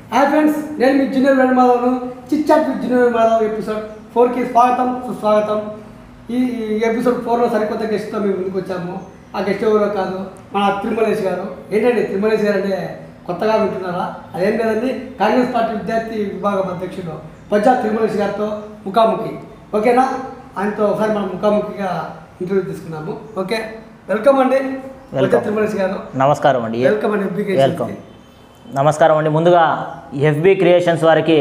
Hi friends నేను మీ junior వేణుమాధవ్ను chit chat with junior Venumadhav episode ఫోర్కి స్వాగతం సుస్వాగతం ఈ ఈ ఎపిసోడ్ ఫోర్లో సరికొత్త గెస్ట్తో మేము ముందుకు వచ్చాము ఆ గెస్ట్ ఎవరో కాదు మన తిరుమలేష్ గారు ఏంటండి తిరుమలేష్ గారు అంటే కొత్తగా వింటున్నారా అదేం లేదండి కాంగ్రెస్ పార్టీ విద్యార్థి విభాగం అధ్యక్షుడు పజ్జా తిరుమలేష్ గారితో ముఖాముఖి ఓకేనా ఆయనతో ఒకసారి మనం ముఖాముఖిగా ఇంటర్వ్యూ తీసుకున్నాము ఓకే వెల్కమ్ అండి పజ్జా Welcome. తిరుమలేష్ గారు నమస్కారం అండి వెల్కమ్ అండి ఎంపీ వెల్కమ్ నమస్కారం అండి ముందుగా ఎఫ్బి క్రియేషన్స్ వారికి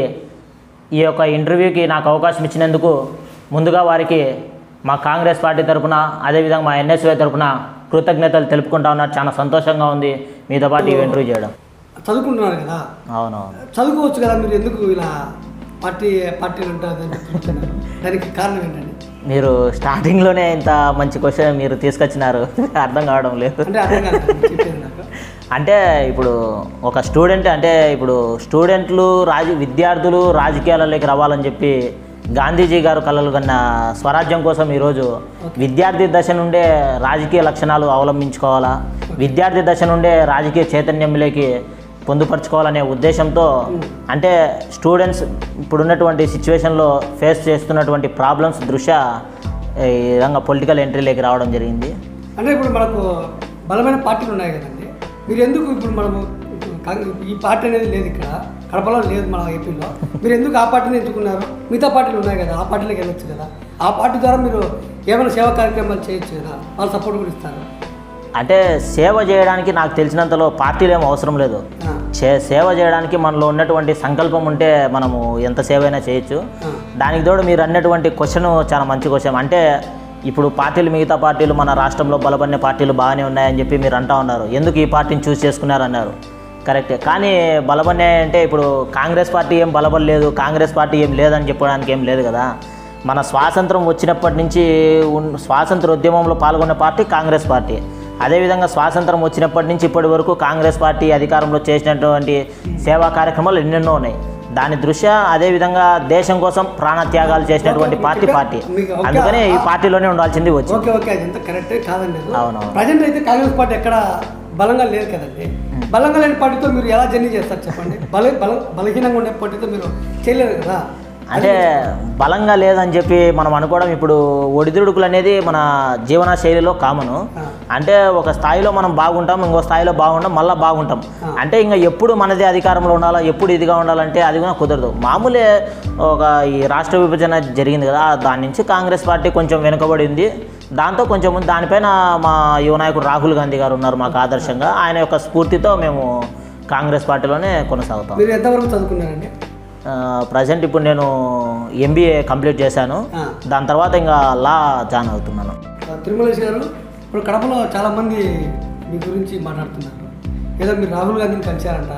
ఈ యొక్క ఇంటర్వ్యూకి నాకు అవకాశం ఇచ్చినందుకు ముందుగా వారికి మా కాంగ్రెస్ పార్టీ తరపున అదేవిధంగా మా ఎన్ఎస్వై తరపున కృతజ్ఞతలు తెలుపుకుంటా ఉన్నారు చాలా సంతోషంగా ఉంది మీతో పాటు ఈ ఇంటర్వ్యూ చేయడం చదువుకుంటున్నారు కదా అవునవును చదువుకోవచ్చు కదా మీరు ఎందుకు ఇలా పార్టీ పార్టీలు ఉంటారు చెప్తున్నారు దానికి కారణం ఏంటండి మీరు స్టార్టింగ్లోనే ఇంత మంచి క్వశ్చన్ మీరు తీసుకొచ్చినారు అర్థం కావడం లేదు అంటే అర్థం కాదు చెప్పేది నాకు అంటే ఇప్పుడు ఒక స్టూడెంట్ అంటే ఇప్పుడు స్టూడెంట్లు రాజ విద్యార్థులు రాజకీయాలలోకి రావాలని చెప్పి గాంధీజీ గారు కలలు కన్న స్వరాజ్యం కోసం ఈరోజు విద్యార్థి దశ నుండే రాజకీయ లక్షణాలు అవలంబించుకోవాలా విద్యార్థి దశ నుండే రాజకీయ చైతన్యంలోకి పొందుపరచుకోవాలనే ఉద్దేశంతో అంటే స్టూడెంట్స్ ఇప్పుడున్నటువంటి సిచ్యువేషన్లో ఫేస్ చేస్తున్నటువంటి ప్రాబ్లమ్స్ దృష్ట్యా ఈ విధంగా పొలిటికల్ ఎంట్రీలోకి రావడం జరిగింది అంటే ఇప్పుడు మనకు బలమైన పార్టీలు ఉన్నాయి కదండి మీరు ఎందుకు ఇప్పుడు మనము ఇప్పుడు కాంగ్రెస్ ఈ పార్టీ అనేది లేదు ఇక్కడ కడపలో లేదు మన ఏపీలో మీరు ఎందుకు ఆ పార్టీని ఎంచుకున్నారు మిగతా పార్టీలు ఉన్నాయి కదా ఆ పార్టీలోకి వెళ్ళొచ్చు కదా ఆ పార్టీ ద్వారా మీరు ఏమైనా సేవా కార్యక్రమాలు చేయొచ్చు కదా వాళ్ళు సపోర్ట్ కూడా ఇస్తారు అంటే సేవ చేయడానికి నాకు తెలిసినంతలో పార్టీలు ఏం అవసరం లేదు ఆ, చే సేవ చేయడానికి మనలో ఉన్నటువంటి సంకల్పం ఉంటే మనము ఎంత సేవ అయినా చేయొచ్చు ఆ, దానికి తోడు మీరు అన్నటువంటి క్వశ్చన్ చాలా మంచి క్వశ్చన్ అంటే ఇప్పుడు పార్టీలు మిగతా పార్టీలు మన రాష్ట్రంలో బలపడిన పార్టీలు బాగానే ఉన్నాయని చెప్పి మీరు అంటా ఉన్నారు ఎందుకు ఈ పార్టీని చూస్ చేసుకున్నారన్నారు కరెక్టే కానీ బలపడినాయి అంటే ఇప్పుడు కాంగ్రెస్ పార్టీ ఏం బలపడలేదు కాంగ్రెస్ పార్టీ ఏం లేదని చెప్పడానికి ఏం లేదు కదా మన స్వాతంత్రం వచ్చినప్పటి నుంచి ఉన్- స్వాతంత్ర ఉద్యమంలో పాల్గొన్న పార్టీ కాంగ్రెస్ పార్టీ అదేవిధంగా స్వాతంత్రం వచ్చినప్పటి నుంచి ఇప్పటి వరకు కాంగ్రెస్ పార్టీ అధికారంలో చేసినటువంటి సేవా కార్యక్రమాలు ఎన్నెన్నో ఉన్నాయి దాని దృష్ట్యా అదేవిధంగా దేశం కోసం ప్రాణత్యాగాలు చేసినటువంటి పార్టీ పార్టీ మీకు ఒక- అందుకనే ఈ పార్టీలోనే ఉండాల్సింది వచ్చింది ఓకే ఓకే అది ఎంత కరెక్టే కాదండి అవునవును. ప్రజెంట్ అయితే కాంగ్రెస్ పార్టీ ఎక్కడ బలంగా లేదు కదండి బలంగా లేని పార్టీతో మీరు ఎలా జర్నీ చేస్తారు చెప్పండి బల బల బలహీనంగా ఉండే పార్టీతో మీరు చేయలేరు కదా అంటే బలంగా లేదని చెప్పి మనం అనుకోవడం ఇప్పుడు ఒడిదుడుకులు అనేది మన జీవన శైలిలో కామను ఆ. అంటే ఒక స్థాయిలో మనం బాగుంటాం ఇంకో స్థాయిలో బాగుంటాం మళ్ళీ బాగుంటాం అంటే ఇంకా ఎప్పుడు మనదే అధికారంలో ఉండాలా ఎప్పుడు ఇదిగా ఉండాలంటే అది కూడా కుదరదు మామూలే ఒక ఈ రాష్ట్ర విభజన జరిగింది కదా దాని నుంచి కాంగ్రెస్ పార్టీ కొంచెం వెనుకబడింది దాంతో కొంచెం ముందు దానిపైన మా యువ నాయకుడు రాహుల్ గాంధీ గారు ఉన్నారు మాకు ఆదర్శంగా ఆయన యొక్క స్ఫూర్తితో మేము కాంగ్రెస్ పార్టీలోనే కొనసాగుతాం మీరు ఎంతవరకు చదువుకున్నారండి ప్రజెంట్ ఇప్పుడు నేను ఎంబీఏ కంప్లీట్ చేశాను ఆ. దాని తర్వాత ఇంకా లా జాయిన్ అవుతున్నాను తిరుమలేష్ గారు ఇప్పుడు కడపలో చాలామంది మీ గురించి మాట్లాడుతున్నారు ఏదో మీరు రాహుల్ గాంధీని కలిశారంట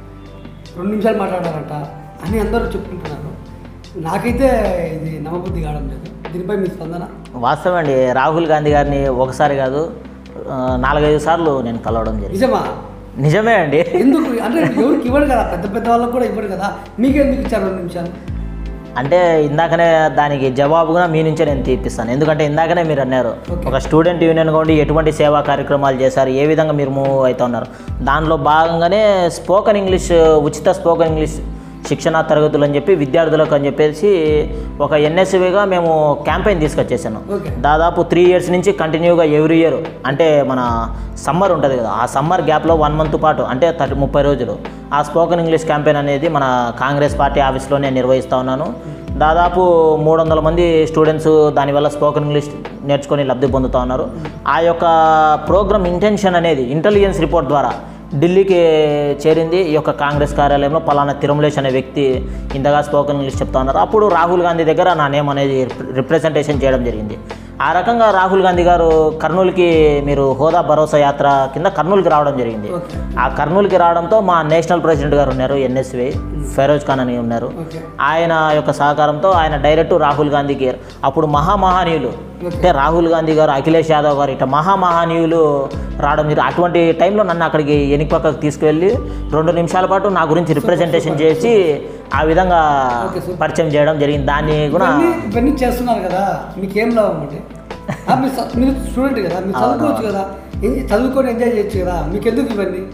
రెండు నిమిషాలు మాట్లాడారంట అని అందరూ చెప్పుకుంటున్నారు నాకైతే ఇది నమ్మబుద్ధి కావడం లేదు దీనిపై మీ స్పందన వాస్తవం అండి రాహుల్ గాంధీ గారిని ఒకసారి కాదు ఆ, నాలుగైదు సార్లు నేను కలవడం జరిగింది నిజమా నిజమే అండి ఎందుకు అంటే ఎవరికి ఇవ్వడు కదా పెద్ద పెద్ద వాళ్ళకి కూడా ఇవ్వడు కదా మీకు ఎందుకు ఇచ్చారు రెండు నిమిషాలు అంటే ఇందాకనే దానికి జవాబుగా మీ నుంచే నేను తీపిస్తాను ఎందుకంటే ఇందాకనే మీరు అన్నారు Okay. ఒక స్టూడెంట్ యూనియన్ ఉండి ఎటువంటి సేవా కార్యక్రమాలు చేశారు ఏ విధంగా మీరు మూవ్ అవుతా ఉన్నారు దానిలో భాగంగానే స్పోకెన్ ఇంగ్లీష్ ఉచిత స్పోకెన్ ఇంగ్లీష్ శిక్షణ తరగతులు అని చెప్పి విద్యార్థులకు అని చెప్పేసి ఒక ఎన్ఎస్విగా మేము క్యాంపెయిన్ తీసుకొచ్చేసాను ఓకే దాదాపు త్రీ ఇయర్స్ నుంచి కంటిన్యూగా ఎవ్రీ ఇయర్ అంటే మన సమ్మర్ ఉంటుంది కదా ఆ సమ్మర్ గ్యాప్లో వన్ మంత్ పాటు అంటే థర్టీ ముప్పై రోజులు ఆ స్పోకెన్ ఇంగ్లీష్ క్యాంపెయిన్ అనేది మన కాంగ్రెస్ పార్టీ ఆఫీస్లోనే నిర్వహిస్తూ ఉన్నాను దాదాపు మూడు వందల మంది స్టూడెంట్స్ దానివల్ల స్పోకెన్ ఇంగ్లీష్ నేర్చుకొని లబ్ధి పొందుతూ ఉన్నారు ఆ యొక్క ప్రోగ్రామ్ ఇంటెన్షన్ అనేది ఇంటెలిజెన్స్ రిపోర్ట్ ద్వారా ఢిల్లీకి చేరింది ఈ యొక్క కాంగ్రెస్ కార్యాలయంలో పలానా తిరుమలేష్ అనే వ్యక్తి ఇంతగా స్పోకెన్ ఇంగ్లీష్ చెప్తా ఉన్నారు అప్పుడు రాహుల్ గాంధీ దగ్గర నా నేమ్ అనేది రిప్రజెంటేషన్ చేయడం జరిగింది ఆ రకంగా రాహుల్ గాంధీ గారు కర్నూలుకి మీరు హోదా భరోసా యాత్ర కింద కర్నూలుకి రావడం జరిగింది ఓకే ఆ కర్నూలుకి రావడంతో మా నేషనల్ ప్రెసిడెంట్ గారు ఉన్నారు ఎన్ఎస్వి ఫెరోజ్ ఖాన్ అని ఉన్నారు ఓకే ఆయన యొక్క సహకారంతో ఆయన డైరెక్ట్ రాహుల్ గాంధీకి అప్పుడు మహామహానీయులు అంటే రాహుల్ గాంధీ గారు అఖిలేష్ యాదవ్ గారు ఇట్లా మహామహానీయులు రావడం మీరు అటువంటి టైంలో నన్ను అక్కడికి ఎనికి పక్కకు తీసుకువెళ్ళి రెండు నిమిషాల పాటు నా గురించి రిప్రజెంటేషన్ చేసి ఆ విధంగా ఓకే, సూపర్. పరిచయం చేయడం జరిగింది దాన్ని కూడా ఇవన్నీ ఇవన్నీ చేస్తున్నారు కదా మీకు ఏం లాభం అండి ఆ, మీరు చ- మీరు స్టూడెంట్ కదా మీరు చదువుకోవచ్చు కదా ఎన్- చదువుకొని ఎంజాయ్ చేయొచ్చు కదా మీకు ఎందుకు ఇవన్నీ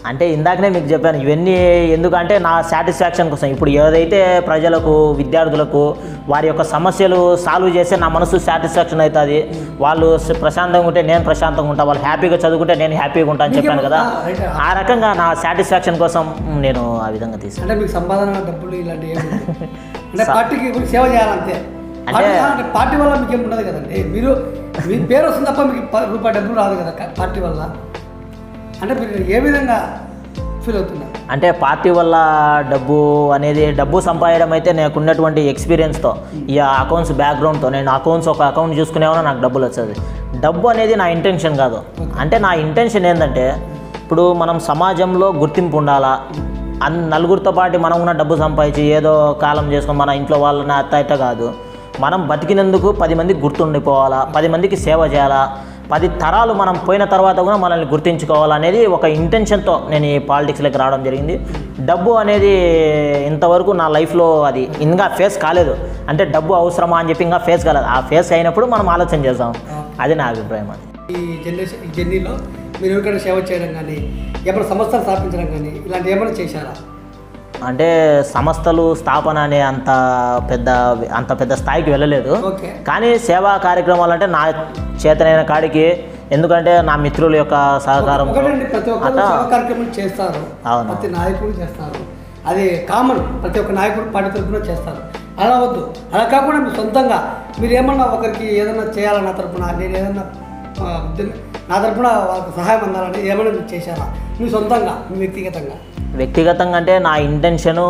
అంటే ఇందాకనే మీకు చెప్పాను ఇవన్నీ ఎందుకంటే నా సాటిస్ఫాక్షన్ కోసం ఇప్పుడు ఏదైతే ప్రజలకు విద్యార్థులకు వారి యొక్క సమస్యలు సాల్వ్ చేస్తే నా మనసు సాటిస్ఫాక్షన్ అవుతుంది వాళ్ళు స- ప్రశాంతంగా ఉంటే నేను ప్రశాంతంగా ఉంటా వాళ్ళు హ్యాపీగా చదువుకుంటే నేను హ్యాపీగా ఉంటా అని చెప్పాను కదా ఆ, రైట్. ఆ రకంగా నా సాటిస్ఫాక్షన్ కోసం నేను ఆ విధంగా తీసుకున్నాను అంటే మీకు సంపాదన డబ్బులు ఇలాంటివి ఏమి ఉండవు. అంటే పార్టీకి ఇప్పుడు సేవ చేయాలంతే అంటే- పార్టీ అంటే పార్టీ వల్ల మీకు ఏమి ఉండదు కదండి మీరు మీ పేరు వస్తుంది తప్ప మీకు ప- రూపాయి డబ్బులు రాదు కదా క- పార్టీ వల్ల అంటే మీరు ఏ విధంగా ఫీల్ అవుతున్నారు అంటే పార్టీ వల్ల డబ్బు అనేది డబ్బు సంపాదడం అయితే నాకు ఉన్నటువంటి ఎక్స్పీరియన్స్తో ఈ అకౌంట్స్ బ్యాక్గ్రౌండ్తో నేను అకౌంట్స్ ఒక అకౌంట్ చూసుకునేవన్నా నాకు డబ్బులు వచ్చేది డబ్బు అనేది నా ఇంటెన్షన్ కాదు అంటే నా ఇంటెన్షన్ ఏంటంటే ఇప్పుడు మనం సమాజంలో గుర్తింపు ఉండాలా అన్ నలుగురితో పాటు మనం ఉన్న డబ్బు సంపాదించి ఏదో కాలం చేసుకొని మన ఇంట్లో వాళ్ళని అత్త ఇట్ట కాదు మనం బతికినందుకు పది మందికి గుర్తుండిపోవాలా పది మందికి సేవ చేయాలా పది తరాలు మనం పోయిన తర్వాత కూడా మనల్ని గుర్తించుకోవాలనేది ఒక ఇంటెన్షన్తో నేను ఈ పాలిటిక్స్లోకి రావడం జరిగింది డబ్బు అనేది ఇంతవరకు నా లైఫ్లో అది ఇంకా ఫేస్ కాలేదు అంటే డబ్బు అవసరమా అని చెప్పి ఇంకా ఫేస్ కాలేదు ఆ ఫేస్ అయినప్పుడు మనం ఆలోచన చేద్దాం అది నా అభిప్రాయం అది ఈ జనరేషన్ ఈ జర్నీలో మీరు ఎవరికైనా సేవ చేయడం కానీ ఏమైనా సంస్థలు స్థాపించడం కానీ ఇలాంటి ఏమైనా చేశారా అంటే సంస్థలు స్థాపన అనే అంత పెద్ద అంత పెద్ద స్థాయికి వెళ్ళలేదు ఓకే కానీ సేవా కార్యక్రమాలు అంటే నా చేతనైన కాడికి ఎందుకంటే నా మిత్రుల యొక్క సహకారం ఒకటండి ప్రతి ఒక్కరు అట్లా సేవా కార్యక్రమం చేస్తారు అవును. ప్రతి నాయకుడు చేస్తారు అది కామన్ ప్రతి ఒక్క నాయకుడు పార్టీ తరఫున చేస్తారు అలా వద్దు అలా కాకుండా మీరు సొంతంగా మీరు ఏమన్నా ఒకరికి ఏదైనా చేయాలన్న తరపున నేను ఏదన్నా ఆ, ఉద్యమ- నా తరపున వాళ్ళకి సహాయం అందాలని ఏమైనా మీరు చేశారా మీ సొంతంగా మీ వ్యక్తిగతంగా వ్యక్తిగతంగా అంటే నా ఇంటెన్షను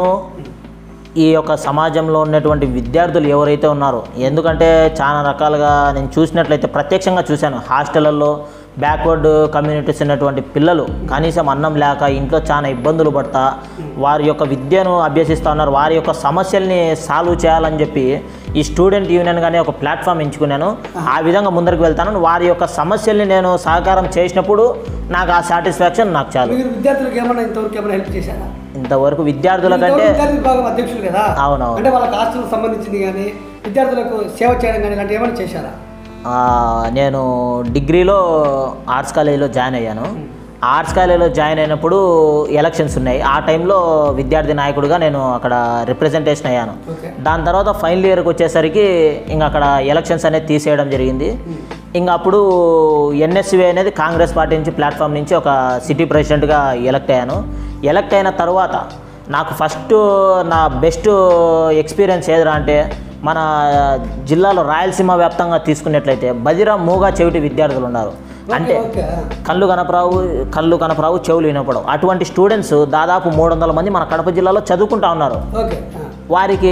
ఈ యొక్క సమాజంలో ఉన్నటువంటి విద్యార్థులు ఎవరైతే ఉన్నారో ఎందుకంటే చాలా రకాలుగా నేను చూసినట్లయితే ప్రత్యక్షంగా చూశాను హాస్టళ్లలో బ్యాక్వర్డ్ కమ్యూనిటీస్ ఉన్నటువంటి పిల్లలు కనీసం అన్నం లేక ఇంట్లో చాలా ఇబ్బందులు పడతా వారి యొక్క విద్యను అభ్యసిస్తూ ఉన్నారు వారి యొక్క సమస్యల్ని సాల్వ్ చేయాలని చెప్పి ఈ స్టూడెంట్ యూనియన్ గానే ఒక ప్లాట్ఫామ్ ఎంచుకున్నాను ఆ విధంగా ముందరికి వెళ్తాను వారి యొక్క సమస్యల్ని నేను సహకారం చేసినప్పుడు నాకు ఆ సాటిస్ఫాక్షన్ నాకు చాలు మీరు విద్యార్థులకు ఏమైనా ఇంతవరకు ఏమైనా హెల్ప్ చేశారా ఇంతవరకు విద్యార్థుల ఇంతవరకు కంటే విద్యార్థి విభాగం అధ్యక్షులు కదా అవునవును. అంటే వాళ్ళకి హాస్టల్కి సంబంధించింది కానీ విద్యార్థులకు సేవ చేయడం కానీ ఇలాంటి ఏమైనా చేశారా ఆ, నేను డిగ్రీలో ఆర్ట్స్ కాలేజీలో జాయిన్ అయ్యాను ఆర్ట్స్ కాలేజీలో జాయిన్ అయినప్పుడు ఎలక్షన్స్ ఉన్నాయి ఆ టైంలో విద్యార్థి నాయకుడిగా నేను అక్కడ రిప్రజెంటేషన్ అయ్యాను ఓకే దాని తర్వాత ఫైనల్ ఇయర్కి వచ్చేసరికి ఇంకా అక్కడ ఎలక్షన్స్ అనేది తీసేయడం జరిగింది ఇంకా అప్పుడు ఎన్ఎస్వి అనేది కాంగ్రెస్ పార్టీ నుంచి ప్లాట్ఫామ్ నుంచి ఒక సిటీ ప్రెసిడెంట్గా ఎలక్ట్ అయ్యాను ఎలక్ట్ అయిన తర్వాత నాకు ఫస్ట్ నా బెస్ట్ ఎక్స్పీరియన్స్ ఏదిరా అంటే మన జిల్లాలో రాయలసీమ వ్యాప్తంగా తీసుకున్నట్లయితే బదిరా మూగా చెవిటి విద్యార్థులు ఉన్నారు అంటే ఓకే కళ్ళు కనపరావు కళ్ళు కనపరావు చెవులు వినపడవు అటువంటి స్టూడెంట్స్ దాదాపు మూడు వందల మంది మన కడప జిల్లాలో చదువుకుంటా ఉన్నారు ఓకే వారికి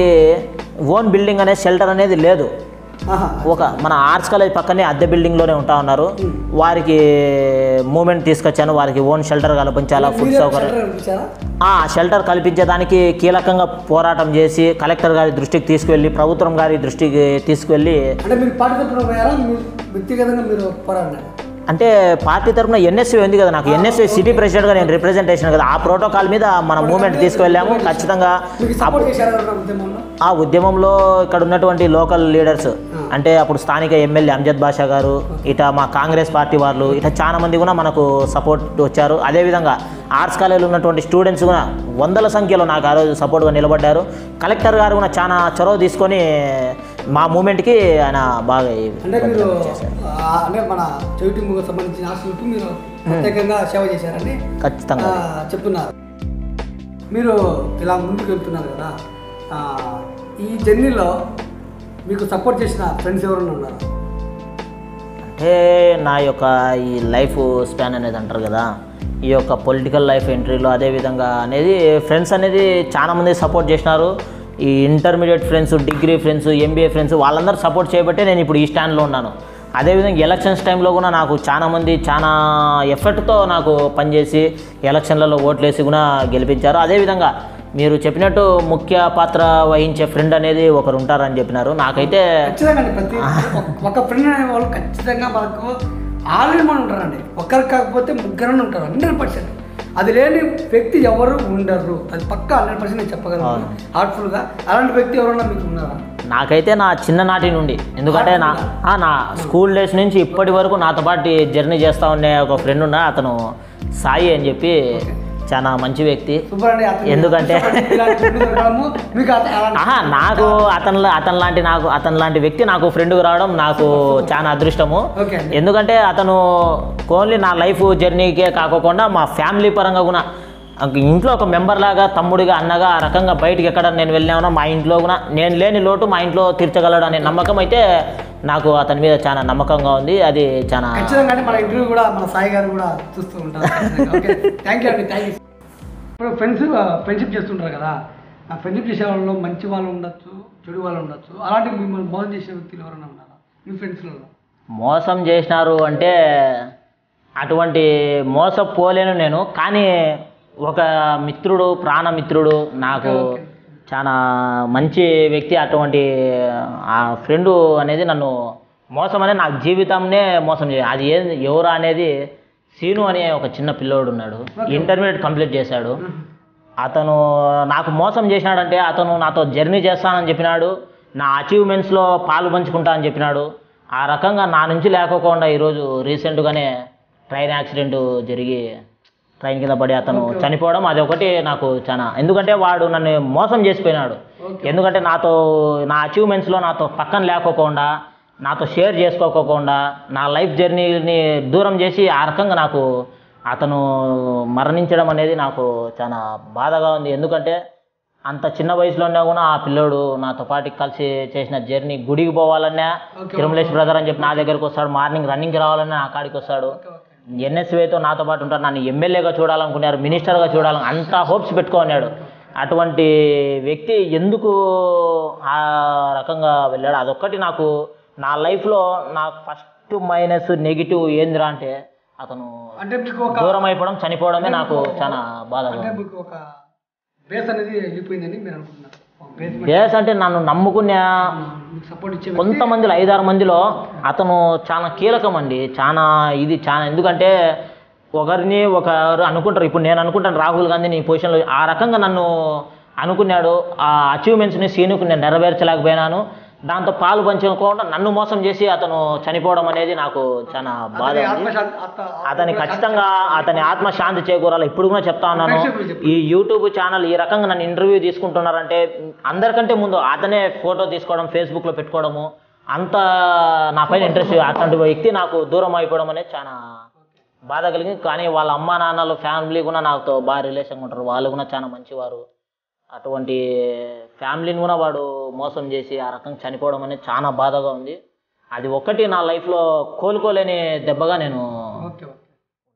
ఓన్ బిల్డింగ్ అనే షెల్టర్ అనేది లేదు ఆహా ఒక మన ఆర్ట్స్ కాలేజ్ పక్కనే అద్దె బిల్డింగ్లోనే ఉంటా ఉన్నారు వారికి మూమెంట్ తీసుకొచ్చాను వారికి ఓన్ షెల్టర్ కల్పించాలా ఫుడ్ మీరే సౌకర్యం షెల్టర్ కల్పించారా? ఆ షెల్టర్ కల్పించేదానికి కీలకంగా పోరాటం చేసి కలెక్టర్ గారి దృష్టికి తీసుకువెళ్ళి ప్రభుత్వం గారి దృష్టికి తీసుకువెళ్ళి అంటే మీరు పార్టీ తరఫున పోయారా మీరు వ్యక్తిగతంగా మీరు పోరాడినారు అంటే పార్టీ తరఫున ఎన్ఎస్సీ ఉంది కదా నాకు ఎన్ఎస్సీ సిటీ ప్రెసిడెంట్గా నేను రిప్రజెంటేషన్ కదా ఆ ప్రోటోకాల్ మీద మన మూమెంట్ తీసుకువెళ్ళాము ఖచ్చితంగా మీకు సపోర్ట్ చేశారా ఎవరైనా ఉద్యమంలో ఆ ఉద్యమంలో ఇక్కడ ఉన్నటువంటి లోకల్ లీడర్స్ అంటే అప్పుడు స్థానిక ఎమ్మెల్యే అంజద్ బాషా గారు ఇట మా కాంగ్రెస్ పార్టీ వాళ్ళు ఇట చాలా మంది కూడా మనకు సపోర్ట్ వచ్చారు అదేవిధంగా ఆర్ట్స్ కాలేజీలో ఉన్నటువంటి స్టూడెంట్స్ కూడా వందల సంఖ్యలో నాకు ఆ రోజు సపోర్ట్గా నిలబడ్డారు కలెక్టర్ గారు కూడా చాలా చొరవ తీసుకొని మా మూమెంట్కి ఆయన బాగా అంటే మీరు ఆ, అంటే మన చెవిటి ముగ్గు సంబంధించిన హాస్టల్కి మీరు ప్రత్యేకంగా సేవ చేశారని ఖచ్చితంగా ఆ, చెప్తున్నారు మీరు ఇలా ముందుకు వెళ్తున్నారు కదా ఆ, ఈ జర్నీలో మీకు సపోర్ట్ చేసిన ఫ్రెండ్స్ ఎవరైనా ఉన్నారు అంటే నా యొక్క ఈ లైఫ్ స్పాన్ అనేది అంటారు కదా ఈ యొక్క పొలిటికల్ లైఫ్ ఎంట్రీలో అదేవిధంగా అనేది ఫ్రెండ్స్ అనేది చాలా మంది సపోర్ట్ చేసినారు ఈ intermediate friends degree friends MBA friends వాళ్ళందరూ సపోర్ట్ చేయబట్టే నేను ఇప్పుడు ఈ స్టాండ్లో ఉన్నాను అదేవిధంగా ఎలక్షన్స్ టైంలో కూడా నాకు చాలా మంది చాలా ఎఫర్ట్తో నాకు పనిచేసి ఎలక్షన్లలో ఓట్లేసి కూడా గెలిపించారు అదేవిధంగా మీరు చెప్పినట్టు ముఖ్య పాత్ర వహించే ఫ్రెండ్ అనేది ఒకరు ఉంటారని చెప్పినారు నాకైతే ఖచ్చితంగా అండి ప్రతి ఒక- ఒక ఫ్రెండ్ అనే వాళ్ళు ఖచ్చితంగా మనకు ఆల్రెడీ మనం ఉంటారండి ఒక్కరు కాకపోతే ముగ్గురు ఉంటారు హండ్రెడ్ పర్సెంట్ అది లేని వ్యక్తి ఎవరు ఉండరు అది పక్కా హండ్రెడ్ పర్సెంట్ నేను చెప్పగలను హార్ట్ఫుల్గా అలాంటి వ్యక్తి ఎవరన్నా మీకు ఉన్నారా నాకైతే నా చిన్ననాటి నుండి ఎందుకంటే నా ఆ, నా స్కూల్ డేస్ నుంచి ఇప్పటి వరకు నాతో పాటు జర్నీ చేస్తూ ఉండే ఒక ఫ్రెండ్ ఉన్నా అతను సాయి అని చెప్పి చాలా మంచి వ్యక్తి సూపర్ అండి ఎందుకంటే- ఇలాంటి ఫ్రెండ్ దొరకడము మీకు అత- అలాంటి- ఆహా నాకు అతను అతను లాంటి నాకు అతను లాంటి వ్యక్తి నాకు ఫ్రెండ్గా రావడం నాకు చాలా అదృష్టము ఓకే అండి ఎందుకంటే అతను ఓన్లీ నా లైఫ్ జర్నీకే కాకుండా మా ఫ్యామిలీ పరంగా కూడా ఇంట్లో ఒక మెంబర్ లాగా తమ్ముడిగా అన్నగా ఆ రకంగా బయటికి ఎక్కడ నేను వెళ్ళామో మా ఇంట్లో కూడా నేను లేని లోటు మా ఇంట్లో తీర్చగలడు అనే నమ్మకం అయితే నాకు అతని మీద చాలా నమ్మకంగా ఉంది అది చాలా ఖచ్చితంగా అంటే మన ఇంటర్వ్యూ కూడా మన సాయి గారు కూడా చూస్తూ ఉంటారు ఓకే థ్యాంక్ యూ అండి థ్యాంక్ యూ ఇప్పుడు ఫ్రెండ్స్ ఫ్రెండ్షిప్ చేస్తుంటారు కదా ఆ ఫ్రెండ్షిప్ చేసే వాళ్ళలో మంచి వాళ్ళు ఉండొచ్చు చెడు వాళ్ళు ఉండొచ్చు అలాంటి మిమ్మల్ని మోసం చేసే వ్యక్తులు ఎవరైనా ఉన్నారా మీ ఫ్రెండ్స్లలో మోసం చేసినారు అంటే అటువంటి మోసపోలేను నేను కానీ ఒక మిత్రుడు ప్రాణమిత్రుడు నాకు ఓకే, ఓకే. చాలా మంచి వ్యక్తి అటువంటి ఆ ఫ్రెండ్ అనేది నన్ను మోసం అనేది నా జీవితంనే మోసం చేయ అది ఏ ఎవరు అనేది సీను అనే ఒక చిన్న పిల్లోడు ఉన్నాడు ఇంటర్మీడియట్ కంప్లీట్ చేశాడు అతను నాకు మోసం చేసినాడంటే అతను నాతో జర్నీ చేస్తానని చెప్పినాడు నా అచీవ్మెంట్స్లో పాలు పంచుకుంటా అని చెప్పినాడు ఆ రకంగా నా నుంచి లేకోకుండా ఈరోజు రీసెంట్గానే ట్రైన్ యాక్సిడెంట్ జరిగి ట్రైన్ కింద పడి అతను చనిపోవడం అది ఒకటి నాకు చాలా ఎందుకంటే వాడు నన్ను మోసం చేసిపోయినాడు ఓకే. ఎందుకంటే నాతో నా అచీవ్మెంట్స్లో నాతో పక్కన లేకోకుండా నాతో షేర్ చేసుకోకోకుండా నా లైఫ్ జర్నీని దూరం చేసి ఆ రకంగా నాకు అతను మరణించడం అనేది నాకు చాలా బాధగా ఉంది ఎందుకంటే అంత చిన్న వయసులోనే కూడా ఆ పిల్లోడు నాతో పాటు కలిసి చేసిన జర్నీ గుడికి పోవాలన్నా ఓకే. తిరుమలేష్ బ్రదర్ అని చెప్పి నా దగ్గరకు వస్తాడు మార్నింగ్ రన్నింగ్కి రావాలన్నా నా కాడికి వస్తాడు ఓకే ఓకే ఎన్ఎస్వేతో నాతో పాటు ఉంటారు నన్ను ఎమ్మెల్యేగా చూడాలనుకున్నారు మినిస్టర్గా చూడాలని అంత హోప్స్ పెట్టుకున్నాడు అటువంటి వ్యక్తి ఎందుకు ఆ రకంగా వెళ్ళాడు అదొక్కటి నాకు నా లైఫ్లో నాకు ఫస్ట్ మైనస్ నెగిటివ్ ఏందిరా అంటే అతను అంటే మీకు ఒక దూరం అయిపోవడం చనిపోవడమే నాకు చాలా బాధగా అంటే ఉంది. మీకు ఒక బేస్ అనేది వెళ్ళిపోయిందని మీరు అనుకుంటున్నారు బేస్ బేస్ అంటే నన్ను నమ్ముకునే మీకు సపోర్ట్ ఇచ్చే కొంతమందిలో ఐదారు మందిలో అతను చాలా కీలకం అండి చాలా ఇది చాలా ఎందుకంటే ఒకరిని ఒకరు అనుకుంటారు ఇప్పుడు నేను అనుకుంటాను రాహుల్ గాంధీ నీ పొజిషన్లో ఆ రకంగా నన్ను అనుకున్నాడు ఆ అచీవ్మెంట్స్ని సీనుకు నేను నెరవేర్చలేకపోయినాను దాంతో పాలు పంచుకోకుండా నన్ను మోసం చేసి అతను చనిపోవడం అనేది నాకు చాలా బాధ అతని ఉంది ఆత్మశాంతి ఆత్మ- అతని ఖచ్చితంగా అతని ఆత్మ శాంతి చేకూరాలి ఇప్పుడు కూడా చెప్తా ఉన్నాను ప్రేక్షకులు చెప్పు. ఈ యూట్యూబ్ ఛానల్ ఈ రకంగా నన్ను ఇంటర్వ్యూ తీసుకుంటున్నారంటే అందరికంటే ముందు అతనే ఫోటో తీసుకోవడం ఫేస్బుక్లో పెట్టుకోవడము అంత నా పైన ఇంట్రెస్ట్ అటువంటి వ్యక్తి నాకు దూరం అయిపోవడం అనేది చాలా బాధ కలిగింది కానీ వాళ్ళ అమ్మ నాన్నలు ఫ్యామిలీ కూడా నాతో బాగా రిలేషన్గా ఉంటారు వాళ్ళు కూడా చాలా మంచివారు అటువంటి ఫ్యామిలీని కూడా వాడు మోసం చేసి ఆ రకంగా చనిపోవడం అనేది చాలా బాధగా ఉంది అది ఒక్కటి నా లైఫ్లో కోలుకోలేని దెబ్బగా నేను ఓకే ఓకే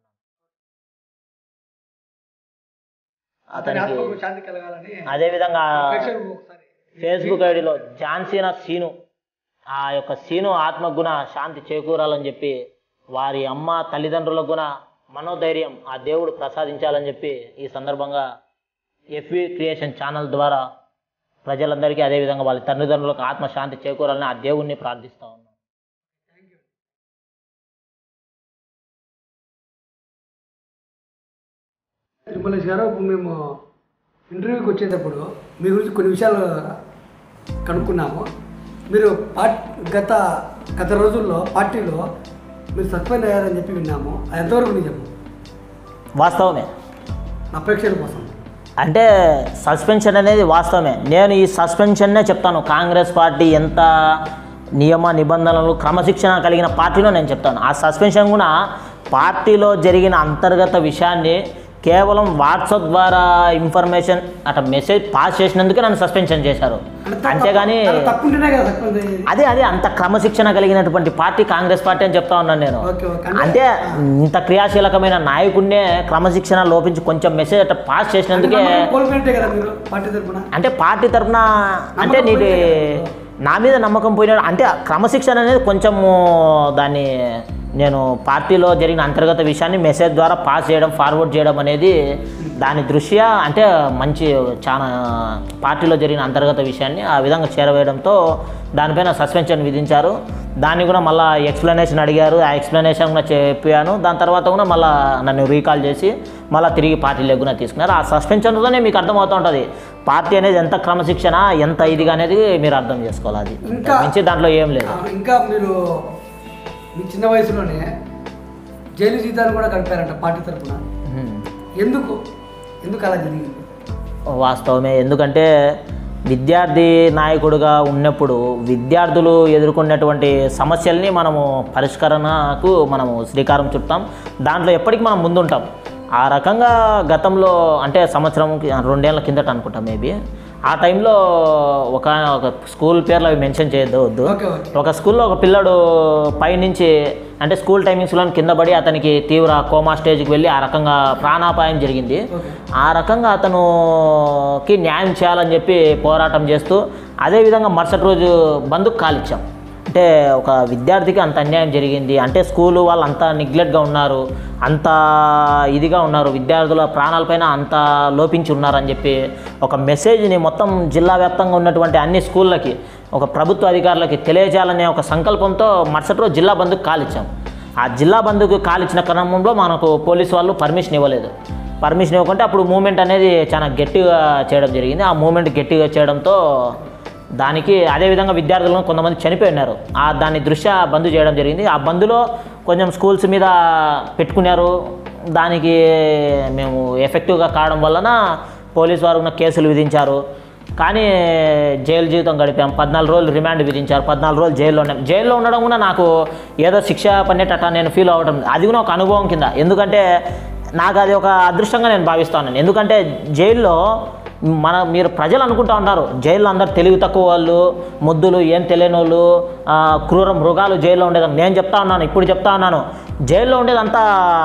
అతని అతనికి ఆత్మకు శాంతి కలగాలని అదేవిధంగా ప్రేక్షకులకు ఒకసారి ఫేస్బుక్ ఐడిలో ఝాన్సీన సీను ఆ యొక్క సీను ఆత్మగుణ శాంతి చేకూరాలని చెప్పి వారి అమ్మ తల్లిదండ్రులకు కూడా మనోధైర్యం ఆ దేవుడు ప్రసాదించాలని చెప్పి ఈ సందర్భంగా ఎఫ్వి క్రియేషన్ ఛానల్ ద్వారా ప్రజలందరికీ అదేవిధంగా వాళ్ళ తల్లిదండ్రులకు ఆత్మశాంతి చేకూరాలని ఆ దేవుణ్ణి ప్రార్థిస్తా ఉన్నాను తిరుమలేష్ గారు ఇప్పుడు మేము ఇంటర్వ్యూకి వచ్చేటప్పుడు మీ గురించి కొన్ని విషయాలు కనుక్కున్నాము మీరు పార్ట్ గత గత రోజుల్లో పార్టీలో మీరు సస్పెండ్ అయ్యారని చెప్పి విన్నాము అది ఎంతవరకు నిజం వాస్తవమే నా ప్రేక్షకుల కోసం అంటే సస్పెన్షన్ అనేది వాస్తవమే నేను ఈ సస్పెన్షన్నే చెప్తాను కాంగ్రెస్ పార్టీ ఎంత నియమ నిబంధనలు క్రమశిక్షణ కలిగిన పార్టీలో నేను చెప్తాను ఆ సస్పెన్షన్ కూడా పార్టీలో జరిగిన అంతర్గత విషయాన్ని కేవలం వాట్సాప్ ద్వారా ఇన్ఫర్మేషన్ అట్లా మెసేజ్ పాస్ చేసినందుకే నన్ను సస్పెన్షన్ చేశారు అంతేగాని చాలా తప్పు ఉంటేనే కదా సస్పెండ్ అయ్యేది అదే అదే అంత క్రమశిక్షణ కలిగినటువంటి పార్టీ కాంగ్రెస్ పార్టీ అని చెప్తా ఉన్నాను నేను ఓకే ఓకే అంటే ఇంత క్రియాశీలకమైన నాయకుడినే క్రమశిక్షణ లోపించి కొంచెం మెసేజ్ అట్లా పాస్ చేసినందుకే కోల్పోయినట్టే కదా మీరు పార్టీ తరఫున అంటే పార్టీ తరఫున అంటే నమ్మకం నీటి పోయినట్టే నా మీద నమ్మకం పోయినాడు అంటే ఆ క్రమశిక్షణ అనేది కొంచెము దాన్ని నేను పార్టీలో జరిగిన అంతర్గత విషయాన్ని మెసేజ్ ద్వారా పాస్ చేయడం ఫార్వర్డ్ చేయడం అనేది దాని దృష్ట్యా అంటే మంచి చాలా పార్టీలో జరిగిన అంతర్గత విషయాన్ని ఆ విధంగా చేరవేయడంతో దానిపైన సస్పెన్షన్ విధించారు దాన్ని కూడా మళ్ళీ ఎక్స్ప్లెనేషన్ అడిగారు ఆ ఎక్స్ప్లెనేషన్ కూడా చెప్పాను దాని తర్వాత కూడా మళ్ళీ నన్ను రీకాల్ చేసి మళ్ళీ తిరిగి పార్టీలోకి కూడా తీసుకున్నారు ఆ సస్పెన్షన్తోనే మీకు అర్థమవుతూ ఉంటుంది పార్టీ అనేది ఎంత క్రమశిక్షణ ఎంత ఇదిగా అనేది మీరు అర్థం చేసుకోవాలి అది ఇంకా- మించి దాంట్లో ఏం లేదు ఆ, ఇంకా మీరు మీ చిన్న వయసులోనే జైలు జీతాలు కూడా గడిపారంట పార్టీ తరఫున ఉమ్. ఎందుకు ఎందుకు అలా జరిగింది వాస్తవమే ఎందుకంటే విద్యార్థి నాయకుడిగా ఉన్నప్పుడు విద్యార్థులు ఎదుర్కొన్నటువంటి సమస్యల్ని మనము పరిష్కరణకు మనము శ్రీకారం చుట్టాం దాంట్లో ఎప్పటికీ మనం ముందుంటాం ఆ రకంగా గతంలో అంటే సంవత్సరం రెండేళ్ల కిందట అనుకుంటాం మేబీ ఆ టైంలో ఒక ఒక స్కూల్ పేర్లు అవి మెన్షన్ చేయొద్దు వద్దు ఓకే ఓకే ఒక స్కూల్లో ఒక పిల్లడు పైనుంచి అంటే స్కూల్ టైమింగ్స్లో కింద పడి అతనికి తీవ్ర కోమా స్టేజ్కి వెళ్ళి ఆ రకంగా ప్రాణాపాయం జరిగింది ఓకే ఆ రకంగా అతనుకి న్యాయం చేయాలని చెప్పి పోరాటం చేస్తూ అదేవిధంగా మరుసటి రోజు బంధుకు కాలిచ్చాం అంటే ఒక విద్యార్థికి అంత అన్యాయం జరిగింది అంటే స్కూలు వాళ్ళు అంత నెగ్లెక్ట్గా ఉన్నారు అంత ఇదిగా ఉన్నారు విద్యార్థుల ప్రాణాలపైన అంత లోపించి ఉన్నారని చెప్పి ఒక మెసేజ్ని మొత్తం జిల్లా వ్యాప్తంగా ఉన్నటువంటి అన్ని స్కూళ్ళకి ఒక ప్రభుత్వ అధికారులకి తెలియజేయాలనే ఒక సంకల్పంతో మరుసటి రోజు జిల్లా బంధుకు కాలిచ్చాం ఆ జిల్లా బంధుకు కాలిచ్చిన క్రమంలో మనకు పోలీసు వాళ్ళు పర్మిషన్ ఇవ్వలేదు పర్మిషన్ ఇవ్వకుంటే అప్పుడు మూమెంట్ అనేది చాలా గట్టిగా చేయడం జరిగింది ఆ మూమెంట్ గట్టిగా చేయడంతో దానికి అదేవిధంగా విద్యార్థులను కొంతమంది చనిపోయి ఉన్నారు ఆ దాని దృష్ట్యా బంద్ చేయడం జరిగింది ఆ బంద్లో కొంచెం స్కూల్స్ మీద పెట్టుకున్నారు దానికి మేము ఎఫెక్టివ్గా కావడం వలన పోలీసు వారు ఉన్న కేసులు విధించారు కానీ జైలు జీవితం గడిపాం పద్నాలుగు రోజులు రిమాండ్ విధించారు పద్నాలుగు రోజులు జైల్లో ఉన్నాం జైల్లో ఉండడం కూడా నాకు ఏదో శిక్ష పడినట్టు నేను ఫీల్ అవ్వడం అది కూడా ఒక అనుభవం కింద ఎందుకంటే నాకు అది ఒక అదృష్టంగా నేను భావిస్తాను ఎందుకంటే జైల్లో మన మీరు ప్రజలు అనుకుంటా ఉన్నారు జైల్లో అందరు తెలివి తక్కువ వాళ్ళు ముద్దులు ఏం తెలియని వాళ్ళు ఆ, క్రూర మృగాలు జైల్లో ఉండేది నేను చెప్తా ఉన్నాను ఇప్పుడు చెప్తా ఉన్నాను జైల్లో ఉండేదంతా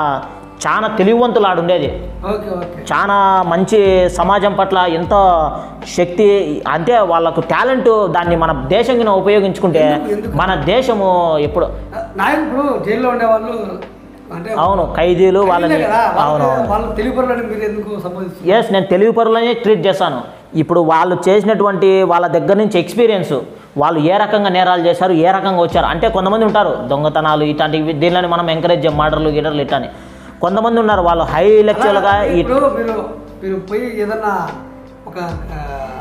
చాలా తెలివివంతులు ఆడు ఉండేది ఓకే ఓకే చాలా మంచి సమాజం పట్ల ఎంతో శక్తి అంటే వాళ్ళకు టాలెంట్ దాన్ని మన దేశం కింద ఉపయోగించుకుంటే ఎందుకు? మన దేశము ఎప్పుడు నాయకుడు జైల్లో ఉండేవాళ్ళు అంటే అవును ఖైదీలు వాళ్ళని తెలియదే కదా అవును వాళ్ళకి- వాళ్ళు తెలియపరులని మీరు ఎందుకు సంబోధిస్తారు ఎస్ నేను తెలివి పరులనే ట్రీట్ చేశాను ఇప్పుడు వాళ్ళు చేసినటువంటి వాళ్ళ దగ్గర నుంచి ఎక్స్పీరియన్స్ వాళ్ళు ఏ రకంగా నేరాలు చేశారు ఏ రకంగా వచ్చారు అంటే కొంతమంది ఉంటారు దొంగతనాలు ఇట్లాంటివి దీనిలోని మనం ఎంకరేజ్ చేయం మర్డర్లు గిడర్లు ఇట్లాని కొంతమంది ఉన్నారు వాళ్ళు హై లెక్చర్లుగా ఈ ఇప్పుడు మీరు మీరు పోయి ఏదన్నా ఒక ఆ,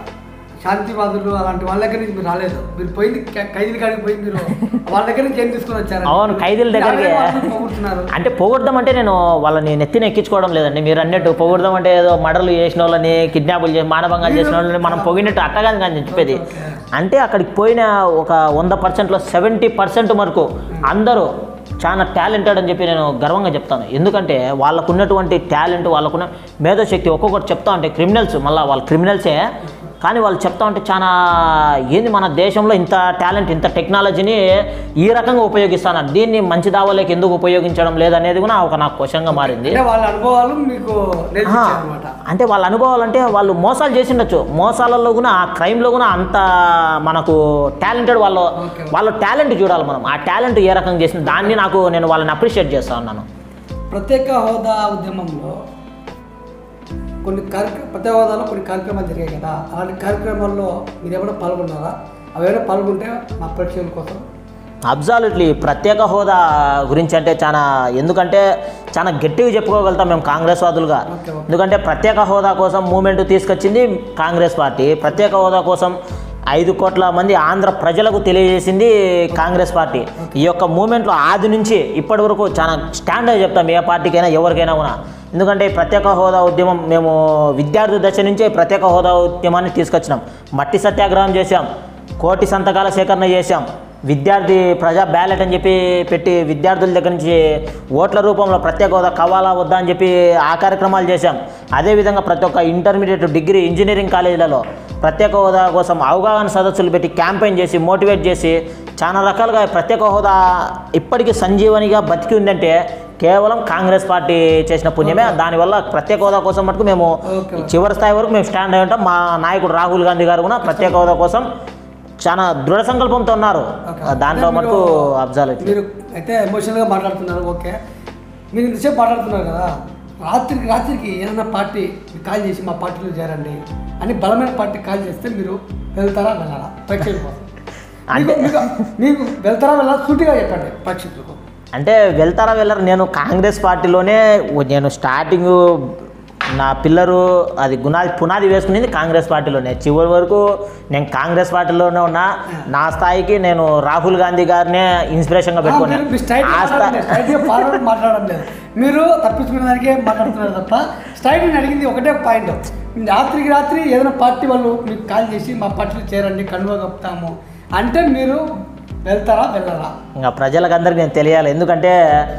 శాంతివాదులు అలాంటి వాళ్ళ దగ్గర నుంచి మీరు రాలేదు మీరు పోయింది ఖై- ఖైదీల కాడికి పోయి మీరు వాళ్ళ దగ్గర నుంచి ఏం తీసుకొని వచ్చారు అవును, ఖైదీల దగ్గరికి- పోగొడుతున్నారు అంటే పొగొడదాం అంటే నేను వాళ్ళని నెత్తిన ఎక్కించుకోవడం లేదండి మీరు అన్నట్టు పొగొడదాం అంటే ఏదో మర్డర్లు చేసిన వాళ్ళని కిడ్నాపులు చేసి మానభంగాలు చేసిన వాళ్ళని మనం పొగినట్టు అట్టగాని కానీ నేను చెప్పేది అంటే అక్కడికి పోయిన ఒక వంద పర్సెంట్లో సెవెంటీ పర్సెంట్ వరకు అందరూ చాలా టాలెంటెడ్ అని చెప్పి నేను గర్వంగా చెప్తాను ఎందుకంటే వాళ్ళకు ఉన్నటువంటి టాలెంట్ వాళ్ళకున్న మేధోశక్తి ఒక్కొక్కటి చెప్తా ఉంటే క్రిమినల్స్ మళ్ళీ వాళ్ళు క్రిమినల్సే కానీ వాళ్ళు చెప్తా ఉంటే చాలా ఏంది మన దేశంలో ఇంత టాలెంట్ ఇంత టెక్నాలజీని ఈ రకంగా ఉపయోగిస్తాను దీన్ని మంచి దావలేకి ఎందుకు ఉపయోగించడం లేదనేది కూడా ఒక నాకు క్వశ్చన్గా మారింది అంటే వాళ్ళ అనుభవాలు మీకు నేర్పించారు అనమాట అంటే వాళ్ళ అనుభవాలు అంటే వాళ్ళు మోసాలు చేసిండొచ్చు మోసాలలో కూడా ఆ క్రైమ్లో కూడా అంత మనకు టాలెంటెడ్ వాళ్ళు Okay. వాళ్ళ టాలెంట్ చూడాలి మనం ఆ టాలెంట్ ఏ రకంగా చేసిన దాన్ని నాకు నేను వాళ్ళని అప్రిషియేట్ చేస్తా ఉన్నాను ప్రత్యేక హోదా ఉద్యమంలో కొన్ని కార్యక్రమ ప్రత్యేక హోదాలో కొన్ని కార్యక్రమాలు జరిగాయి కదా అలాంటి కార్యక్రమాల్లో మీరు ఏమైనా పాల్గొన్నారా అవి ఏమైనా పాల్గొంటే మా ప్రేక్షకుల కోసం అబ్జాల్యూట్లీ ప్రత్యేక హోదా గురించి అంటే చాలా ఎందుకంటే చాలా గట్టిగా చెప్పుకోగలుగుతాం మేము కాంగ్రెస్ వాదులుగా ఓకే ఓకే ఎందుకంటే ప్రత్యేక హోదా కోసం మూమెంట్ తీసుకొచ్చింది కాంగ్రెస్ పార్టీ ప్రత్యేక హోదా కోసం ఐదు కోట్ల మంది ఆంధ్ర ప్రజలకు తెలియజేసింది కాంగ్రెస్ పార్టీ ఈ యొక్క మూమెంట్లో ఆది నుంచి ఇప్పటి వరకు చాలా స్టాండర్డ్ చెప్తాం ఏ పార్టీకైనా ఎవరికైనా కూడా ఎందుకంటే ఈ ప్రత్యేక హోదా ఉద్యమం మేము విద్యార్థి దశ నుంచే ప్రత్యేక హోదా ఉద్యమాన్ని తీసుకొచ్చినాం మట్టి సత్యాగ్రహం చేశాం కోటి సంతకాల సేకరణ చేశాం విద్యార్థి ప్రజా బ్యాలెట్ అని చెప్పి పెట్టి విద్యార్థుల దగ్గర నుంచి ఓట్ల రూపంలో ప్రత్యేక హోదా కావాలా వద్దా అని చెప్పి ఆ కార్యక్రమాలు చేశాం అదేవిధంగా ప్రతి ఒక్క ఇంటర్మీడియట్ డిగ్రీ ఇంజనీరింగ్ కాలేజీలలో ప్రత్యేక హోదా కోసం అవగాహన సదస్సులు పెట్టి క్యాంపెయిన్ చేసి మోటివేట్ చేసి చాలా రకాలుగా ప్రత్యేక హోదా ఇప్పటికీ సంజీవనిగా బతికి ఉందంటే కేవలం కాంగ్రెస్ పార్టీ చేసిన పుణ్యమే దానివల్ల ప్రత్యేక హోదా కోసం మటుకు మేము ఓకే చివరి స్థాయి వరకు మేము స్టాండ్ అయి ఉంటాం మా నాయకుడు రాహుల్ గాంధీ గారు కూడా ప్రత్యేక హోదా కోసం చాలా దృఢ సంకల్పంతో ఉన్నారు ఓకే. దాంట్లో అంటే మటుకు మీరు- అబ్జాల్యూట్ మీరు అయితే ఎమోషనల్గా మాట్లాడుతున్నారు ఓకే మీరు ఇంతసేపు మాట్లాడుతున్నారు కదా రాత్రికి రాత్రికి ఏదైనా పార్టీ మీకు కాల్ చేసి మా పార్టీలో చేరండి అని బలమైన పార్టీ కాల్ చేస్తే మీరు వెళ్తారా వెళ్ళారా ప్రేక్షకుల కోసం మీకు- మీకు- మీకు వెళ్తారా వెళ్ళారా సూటిగా చెప్పండి ప్రేక్షకులకు అంటే వెళ్తారా వెళ్ళరు నేను కాంగ్రెస్ పార్టీలోనే నేను స్టార్టింగ్ నా పిల్లరు అది గునాది పునాది వేసుకునేది కాంగ్రెస్ పార్టీలోనే చివరి వరకు నేను కాంగ్రెస్ పార్టీలోనే ఉన్నా నా స్థాయికి నేను రాహుల్ గాంధీ గారినే ఇన్స్పిరేషన్గా ఆ, మీరు- మీరు పెట్టుకున్నాను స్ట్రైట్ ఆ స్థాయి స్ట్రైట్గా ఫార్వర్డ్ మాట్లాడడం లేదు మీరు తప్పించుకునే దానికే మాట్లాడుతున్నారు తప్ప స్ట్రైట్ నేను అడిగింది ఒకటే పాయింట్ రాత్రికి రాత్రి ఏదైనా పార్టీ వాళ్ళు మీకు కాల్ చేసి మా పార్టీలో చేరండి కన్వా కప్పుతాము అంటే మీరు వెళ్తారా వెళ్ళరా ఇంకా ప్రజలకు అందరికి నేను తెలియాలి ఎందుకంటే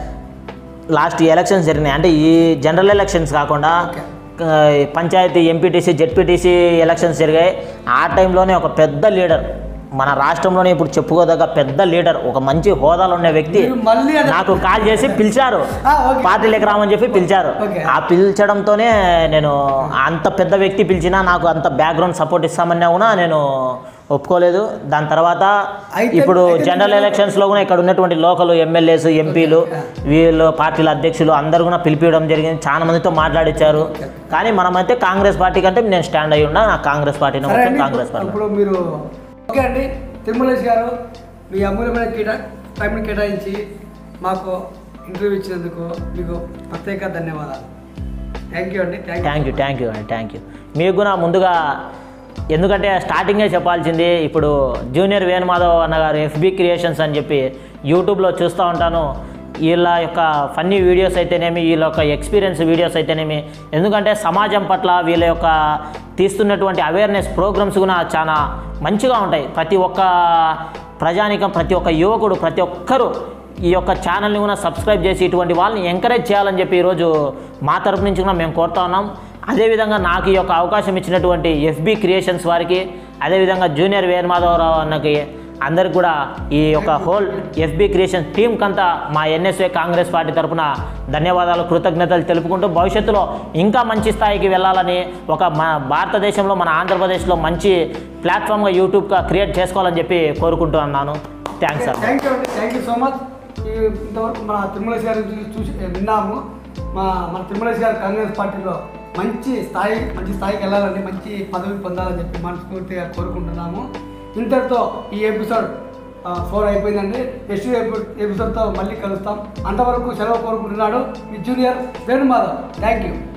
లాస్ట్ ఎలక్షన్స్ జరిగినాయి అంటే ఈ జనరల్ ఎలక్షన్స్ కాకుండా ఓకే. ఆ, పంచాయతీ ఎంపీటీసీ జెడ్పీటీసీ ఎలక్షన్స్ జరిగాయి ఆ టైంలోనే ఒక పెద్ద లీడర్ మన రాష్ట్రంలోనే ఇప్పుడు చెప్పుకోదగ్గ పెద్ద లీడర్ ఒక మంచి హోదాలో ఉన్న వ్యక్తి మీరు మళ్ళీ అదే- నాకు కాల్ చేసి పిలిచారు ఆ, ఓకే. పార్టీలోకి రామని చెప్పి పిలిచారు ఓకే. ఆ పిలిచడంతోనే నేను అంత పెద్ద వ్యక్తి పిలిచినా నాకు అంత బ్యాక్గ్రౌండ్ సపోర్ట్ ఇస్తామన్నా కూడా నేను ఒప్పుకోలేదు దాని తర్వాత అయితే- ఇప్పుడు అయితే జనరల్ మీరు- ఎలక్షన్స్లో కూడా ఇక్కడ ఉన్నటువంటి లోకల్ ఎమ్మెల్యేస్ ఎంపీలు వీళ్ళు పార్టీల అధ్యక్షులు అందరూ కూడా పిలిపించడం జరిగింది చాలా మందితో మాట్లాడించారు కానీ మనమైతే కాంగ్రెస్ పార్టీ కంటే నేను స్టాండ్ అయ్యి ఉన్నా నాకు కాంగ్రెస్ పార్టీ సరే నమ్ముతాను అండి కాంగ్రెస్ పార్టీ ఇప్పుడు మీరు ఓకే అండి తిరుమలేష్ గారు మీ అమూల్యమైన కేటా టైంని కేటాయించి మాకు ఇంటర్వ్యూ ఇచ్చినందుకు మీకు ప్రత్యేక ధన్యవాదాలు థ్యాంక్ యూ అండి thank thank you thank you అండి థ్యాంక్ యూ మీకు కూడా ముందుగా ఎందుకంటే స్టార్టింగే చెప్పాల్సింది ఇప్పుడు జూనియర్ వేణుమాధవ్ అన్న గారు ఎఫ్బి క్రియేషన్స్ అని చెప్పి యూట్యూబ్లో చూస్తూ ఉంటాను వీళ్ళ యొక్క ఫన్నీ వీడియోస్ అయితేనేమి వీళ్ళ యొక్క ఎక్స్పీరియన్స్ వీడియోస్ అయితేనేమి ఎందుకంటే సమాజం పట్ల వీళ్ళ యొక్క తీస్తున్నటువంటి అవేర్నెస్ ప్రోగ్రామ్స్ కూడా చాలా మంచిగా ఉంటాయి ప్రతి ఒక్క ప్రజానికం ప్రతి ఒక్క యువకుడు ప్రతి ఒక్కరూ ఈ యొక్క ఛానల్ని కూడా సబ్స్క్రైబ్ చేసి ఇటువంటి వాళ్ళని ఎంకరేజ్ చేయాలని చెప్పి ఈరోజు మా తరపు నుంచి కూడా మేము కోరుతా ఉన్నాం అదేవిధంగా నాకు ఈ యొక్క అవకాశం ఇచ్చినటువంటి ఎఫ్బి క్రియేషన్స్ వారికి అదేవిధంగా జూనియర్ వేణుమాధవరావు అన్నకి అందరికి కూడా ఈ యొక్క హోల్ ఎఫ్బి క్రియేషన్ టీంకి అంతా మా ఎన్ఎస్ఏ కాంగ్రెస్ పార్టీ తరపున ధన్యవాదాలు కృతజ్ఞతలు తెలుపుకుంటూ భవిష్యత్తులో ఇంకా మంచి స్థాయికి వెళ్ళాలని ఒక మన భారతదేశంలో మన ఆంధ్రప్రదేశ్లో మంచి ప్లాట్ఫామ్గా యూట్యూబ్గా క్రియేట్ చేసుకోవాలని చెప్పి కోరుకుంటూ అన్నాను థ్యాంక్స్ సార్ థ్యాంక్ యూ అండి థ్యాంక్ యూ సో మచ్ ఈ ఇంతవరకు మన తిరుమలేష్ గారి గురించి చూసి విన్నాము మా మన తిరుమలేష్ గారు కాంగ్రెస్ పార్టీలో మంచి స్థాయి మంచి స్థాయికి వెళ్ళాలని మంచి పదవి పొందాలని చెప్పి మనస్ఫూర్తిగా కోరుకుంటున్నాము ఇంతటితో ఈ ఎపిసోడ్ ఫోర్ అయిపోయిందండి నెక్స్ట్ ఎపిసోడ్తో మళ్ళీ కలుస్తాం అంతవరకు సెలవు కోరుకుంటున్నాడు మీ జూనియర్ వేణుమాధవ్ థ్యాంక్ యూ